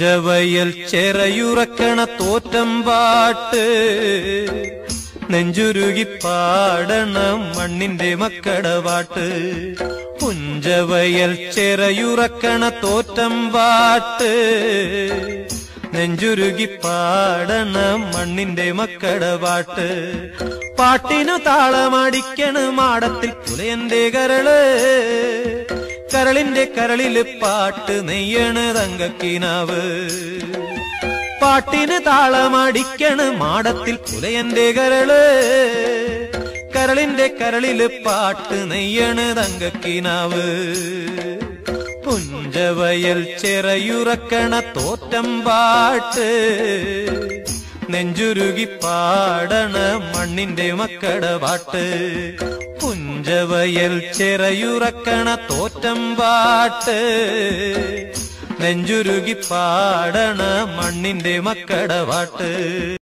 പുഞ്ചവയൽ ചെറയുറക്കണ തോറ്റം പാട്ട് നെഞ്ചുരുകി പാടണം മണ്ണിന്റെ മക്കട പാട്ട് പുഞ്ചവയൽ ചെറയുറക്കണ തോറ്റം പാട്ട് നെഞ്ചുരുകി പാടണം മണ്ണിന്റെ മക്കട പാട്ട് പാട്ടിനു താളമടിക്കണ് മാടത്തിൽ പുലയന്റെ കരള് കരളിന്റെ കരളില് പാട്ട് നെയ്യണ് തങ്കക്കിനാവ് പാട്ടിന് താളമടിക്കണ് മാടത്തിൽ പുലയന്റെ കരള് കരളിന്റെ കരളില് പാട്ട് നെയ്യണ് തങ്കക്കിനാവ് പുഞ്ചവയൽ ചെറയുറക്കണ തോറ്റം പാട്ട് നെഞ്ചുരുകി പാടണ മണ്ണിന്റെ മക്കട പാട്ട് പുഞ്ചവയൽ ചെറയുറക്കണ തോറ്റം പാട്ട് നെഞ്ചുരുകി പാടണ മണ്ണിന്റെ മക്കട പാട്ട്